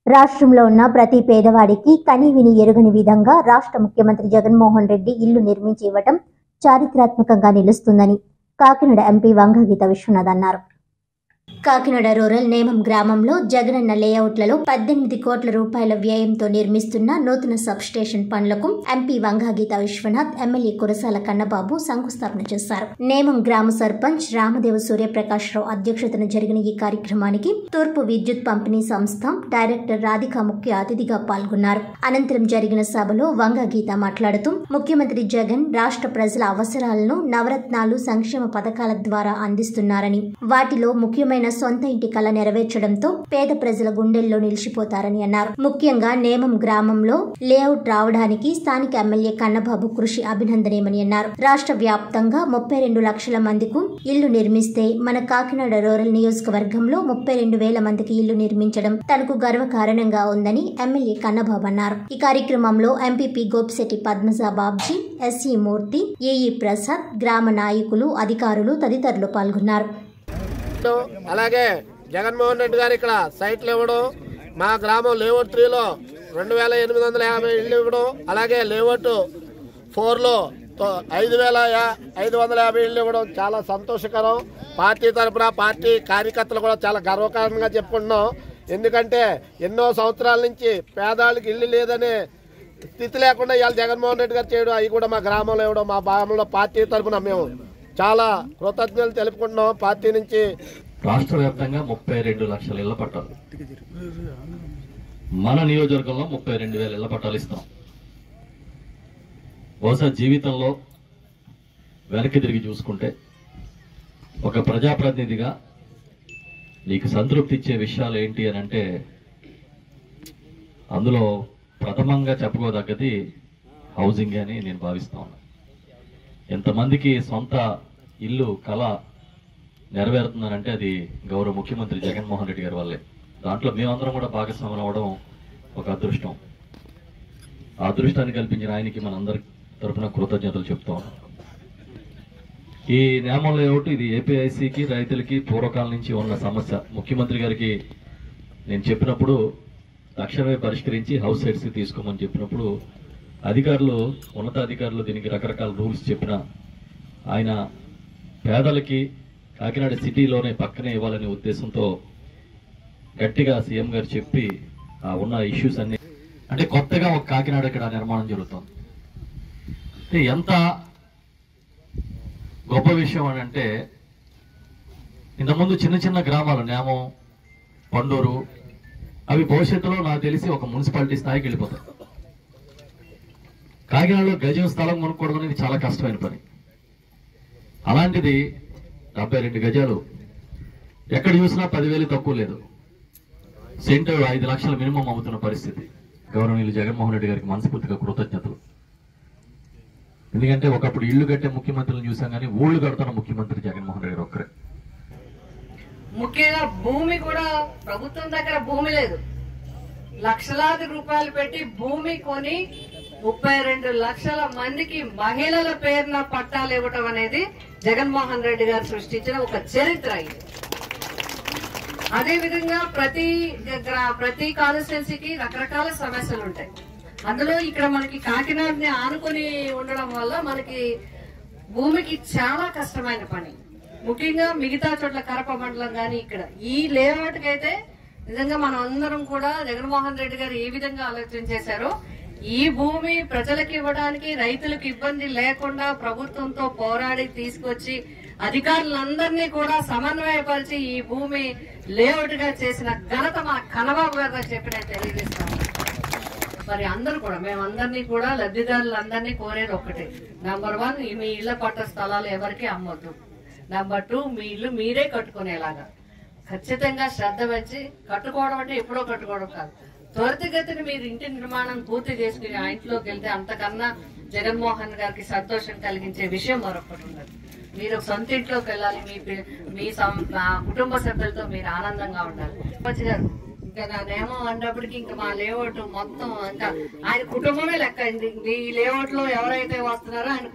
రాష్ట్రంలో ఉన్న ప్రతి పేదవాడికి కనీవిని ఎరుగని విధంగా రాష్ట్ర ముఖ్యమంత్రి జగన్మోహన్ రెడ్డి ఇల్లు నిర్మించి ఇవ్వటం చారిత్రాత్మకంగా నిలుస్తుందని కాకినాడ ఎంపీ వంగగీత విశ్వనాథ్ అన్నారు కాకినాడ రూరల్ నేమం గ్రామంలో జగనన్న లేఅవుట్లలో పద్దెనిమిది కోట్ల రూపాయల వ్యయంతో నిర్మిస్తున్న నూతన సబ్ స్టేషన్ పనులకు ఎంపీ వంగాగీత విశ్వనాథ్ ఎమ్మెల్యే కురసాల కన్నబాబు శంకుస్థాపన చేశారు నేమం గ్రామ సర్పంచ్ రామదేవ సూర్యప్రకాశ్రావు అధ్యక్షతన జరిగిన ఈ కార్యక్రమానికి తూర్పు విద్యుత్ పంపిణీ సంస్థ డైరెక్టర్ రాధిక ముఖ్య అతిథిగా పాల్గొన్నారు అనంతరం జరిగిన సభలో వంగగీత మాట్లాడుతూ ముఖ్యమంత్రి జగన్ రాష్ట్ర ప్రజల అవసరాలను నవరత్నాలు సంక్షేమ పథకాల ద్వారా అందిస్తున్నారని వాటిలో ముఖ్యమైన సొంత ఇంటి కళ నెరవేర్చడంతో పేద ప్రజల గుండెల్లో నిలిచిపోతారని అన్నారు ముఖ్యంగా నేమం గ్రామంలో లేఅవుట్ రావడానికి స్థానిక ఎమ్మెల్యే కన్నబాబు కృషి అభినందనీయమని అన్నారు రాష్ట్ర వ్యాప్తంగా ముప్పై రెండు లక్షల మందికి ఇల్లు నిర్మిస్తే మన కాకినాడ రూరల్ నియోజకవర్గంలో ముప్పై రెండు వేల మందికి ఇల్లు నిర్మించడం తనకు గర్వకారణంగా ఉందని ఎమ్మెల్యే కన్నబాబు అన్నారు ఈ కార్యక్రమంలో MPP Gopisetti Padmaja Babji SE Murthy AE Prasad గ్రామ నాయకులు అధికారులు తదితరులు పాల్గొన్నారు అలాగే జగన్మోహన్ రెడ్డి గారు ఇక్కడ సైట్లు ఇవ్వడం మా గ్రామం లేఅవుట్ త్రీలో రెండు వేల ఎనిమిది వందల యాభై ఇళ్ళు ఇవ్వడం అలాగే లేఅవుట్ ఫోర్లో తో- ఐదు వేల యా- ఐదు వందల యాభై ఇళ్ళు ఇవ్వడం చాలా సంతోషకరం పార్టీ తరఫున పార్టీ కార్యకర్తలు కూడా చాలా గర్వకారణంగా చెప్పుకుంటున్నాం ఎందుకంటే ఎన్నో సంవత్సరాల నుంచి పేదవాళ్ళకి ఇల్లు లేదనే స్థితి లేకుండా ఇవాళ జగన్మోహన్ రెడ్డి గారు చేయడం అవి కూడా మా గ్రామంలో ఇవ్వడం మా గ్రామంలో పార్టీ తరఫున మేము చాలా కృతజ్ఞతలు తెలుపుకుంటున్నాం పార్టీ నుంచి రాష్ట్ర వ్యాప్తంగా ముప్పై రెండు లక్షల ఇళ్ల పట్టాలు మన నియోజకవర్గంలో ముప్పై రెండు వేల ఇళ్ల పట్టాలు ఇస్తాం బహుశా జీవితంలో వెనక్కి తిరిగి చూసుకుంటే ఒక ప్రజాప్రతినిధిగా నీకు సంతృప్తి ఇచ్చే విషయాలు ఏంటి అని అంటే అందులో ప్రథమంగా చెప్పుకోదగ్గది హౌసింగ్ అని నేను భావిస్తా ఉన్నాను ఎంతమందికి సొంత ఇల్లు కళ నెరవేరుతున్నారంటే అది గౌరవ ముఖ్యమంత్రి జగన్మోహన్ రెడ్డి గారి వల్లే దాంట్లో మేమందరం కూడా భాగస్వాములు అవ్వడం ఒక అదృష్టం ఆ అదృష్టాన్ని కల్పించిన ఆయనకి మనందరి తరపున కృతజ్ఞతలు చెప్తా ఉన్నాం ఈ నియమం లేఅవుట్ ఇది ఏపీఐసికి రైతులకి పూర్వకాలం నుంచి ఉన్న సమస్య ముఖ్యమంత్రి గారికి నేను చెప్పినప్పుడు తక్షణమే పరిష్కరించి హౌస్ సైట్స్ తీసుకోమని చెప్పినప్పుడు అధికారులు ఉన్నతాధికారులు దీనికి రకరకాల రూల్స్ చెప్పిన ఆయన పేదలకి కాకినాడ సిటీలోనే పక్కనే ఇవ్వాలనే ఉద్దేశంతో గట్టిగా సీఎం గారు చెప్పి ఆ ఉన్న ఇష్యూస్ అన్ని అంటే కొత్తగా ఒక కాకినాడ ఇక్కడ నిర్మాణం జరుగుతుంది అంటే ఎంత గొప్ప విషయం అని అంటే ఇంతకుముందు చిన్న చిన్న గ్రామాలు నేమం పండూరు అవి భవిష్యత్తులో నాకు తెలిసి ఒక మున్సిపాలిటీ స్థాయికి వెళ్ళిపోతాయి కాకినాడలో గజం స్థలం కొనుక్కోవడం అనేది చాలా కష్టమైన పని అలాంటిది డెబ్బై రెండు గజాలు ఎక్కడ చూసినా పదివేలు తక్కువ లేదు సెంట్ ఐదు లక్షల మినిమం అమ్ముతున్న పరిస్థితి గౌరవనీయులు జగన్మోహన్ రెడ్డి గారికి మనస్ఫూర్తిగా కృతజ్ఞతలు ఎందుకంటే ఒకప్పుడు ఇల్లు కట్టే ముఖ్యమంత్రులను చూసాం కానీ ఊళ్ళు కడుతున్న ముఖ్యమంత్రి జగన్మోహన్ రెడ్డి గారు ఒక్కరే ముఖ్యంగా భూమి కూడా ప్రభుత్వం దగ్గర భూమి లేదు లక్షలాది రూపాయలు పెట్టి భూమి కొని ముప్పై రెండు లక్షల మందికి మహిళల పేరున పట్టాలు ఇవ్వటం అనేది జగన్మోహన్ రెడ్డి గారు సృష్టించిన ఒక చరిత్ర ఇది అదే విధంగా ప్రతి గ్రా- ప్రతి కాన్స్టిట్యున్సీకి రకరకాల సమస్యలు ఉంటాయి అందులో ఇక్కడ మనకి కాకినాడని ఆనుకొని ఉండడం వల్ల మనకి భూమికి చాలా కష్టమైన పని ముఖ్యంగా మిగతా చోట్ల కరప మండలం కానీ ఇక్కడ ఈ లేఅవుట్ కి అయితే నిజంగా మనం అందరం కూడా జగన్మోహన్ రెడ్డి గారు ఏ విధంగా ఆలోచన చేశారో ఈ భూమి ప్రజలకు ఇవ్వడానికి రైతులకు ఇబ్బంది లేకుండా ప్రభుత్వంతో పోరాడి తీసుకొచ్చి అధికారులందరినీ కూడా సమన్వయపరిచి ఈ భూమి లేఅవుట్ గా చేసిన ఘనత మా కనబాబు గారు అని చెప్పి నేను తెలియజేస్తాను మరి అందరూ కూడా మేమందరినీ కూడా లబ్ధిదారులందరినీ కోరేది ఒకటే నంబర్ వన్ మీ ఇళ్ల పట్ట స్థలాలు ఎవరికి అమ్మొద్దు నంబర్ టూ మీ ఇల్లు మీరే కట్టుకునేలాగా ఖచ్చితంగా శ్రద్ధ వచ్చి కట్టుకోవడం అంటే ఎప్పుడో కట్టుకోవడం కాదు త్వరితగతిన మీరు ఇంటి నిర్మాణం పూర్తి చేసుకుని ఆ ఇంట్లోకి వెళ్తే అంతకన్నా జగన్మోహన్ గారికి సంతోషం కలిగించే విషయం మరొకటి ఉండదు మీరు సొంత ఇంట్లోకి వెళ్ళాలి మీ పి- మీ సం- ఆ కుటుంబ సభ్యులతో మీరు ఆనందంగా ఉండాలి సర్పంచ్ గారు ఇంకా నా నియమం అన్నప్పటికీ ఇంకా మా లేఅవుట్ మొత్తం ఇంకా ఆయన కుటుంబమే లెక్క ఈ లేఅవుట్ లో ఎవరైతే వస్తున్నారో ఆయన